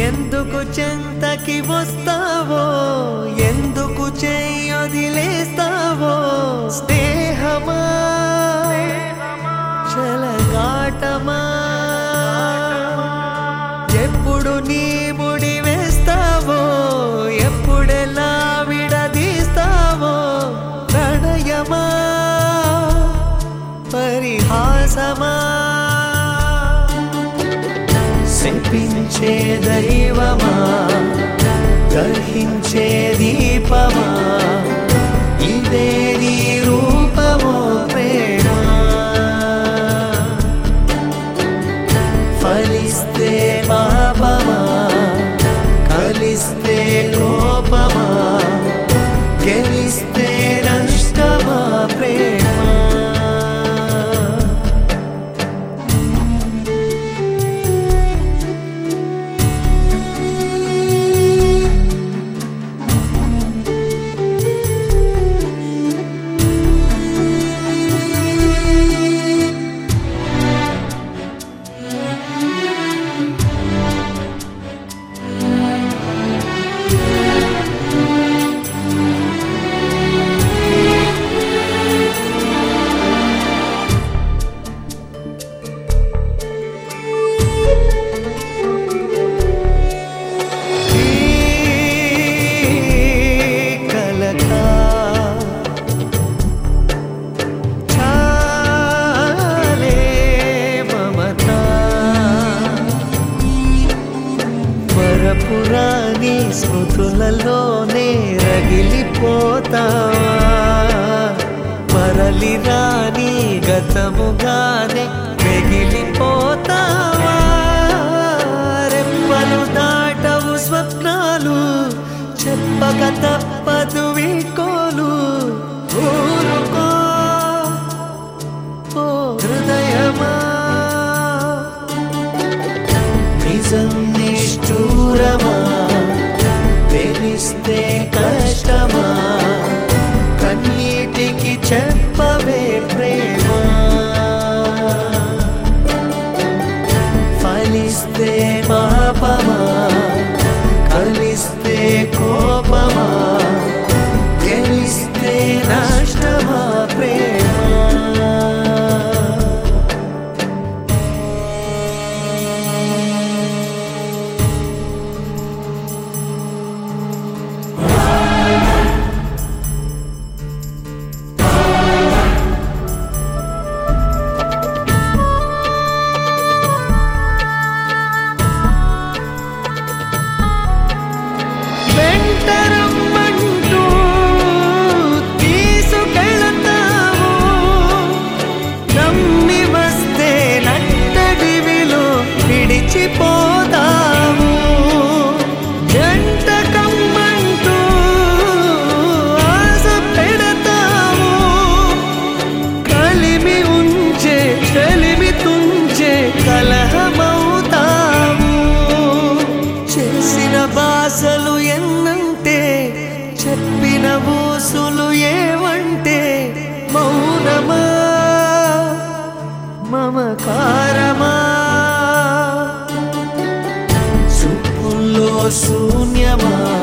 ఎందుకు చెంతకి వస్తావో ఎందుకు చెయ్యొదిలేస్తావో స్నేహమా చలగాటమా ఎప్పుడు నీ ముడి వేస్తావో ఎప్పుడెలా విడదీస్తావో ప్రణయమా పరిహాసమా శపించే దైవమా గ్రహించే దీపమా ఇదే నీ రూపమో ప్రేమ ఫలిస్తే పాపమా కలిస్తే కోపమా గెలిస్తే నష్టమా ప్రేమ కలకా చాలే మమతా పరపురాణి స్మృతులలోనే రగిలిపోతావా మరలి రాని గతముగానే మిగిలిపోతావా రెప్పలు దాటవు స్వప్నాలు చెప్పక తప్పదు వీకోలు ఊరుకో ఓ హృదయమా నిజం నిష్ఠూరమా తెలిస్తే కష్టమా కన్నీటికి చెప్పవే ప్రేమ ఫలిస్తే పాపమా కలిస్తే కోపమా గెలిస్తే నష్టమా ప్రేమ వెంటరమ్మంటూ తీసుకెళతావు నమ్మి వస్తే నట్టడివిలో విడిచిపోతావు జంట కమ్మంటూ ఆశ పెడతావు కలిమి ఉంచే చలిమి తుంచే కలహమవుతావు చేసిన బాసలు ఎన్నంటే చెప్పిన ఊసులు ఏవంటే మౌనమా మమకారమా చూపుల్లో శూన్యమా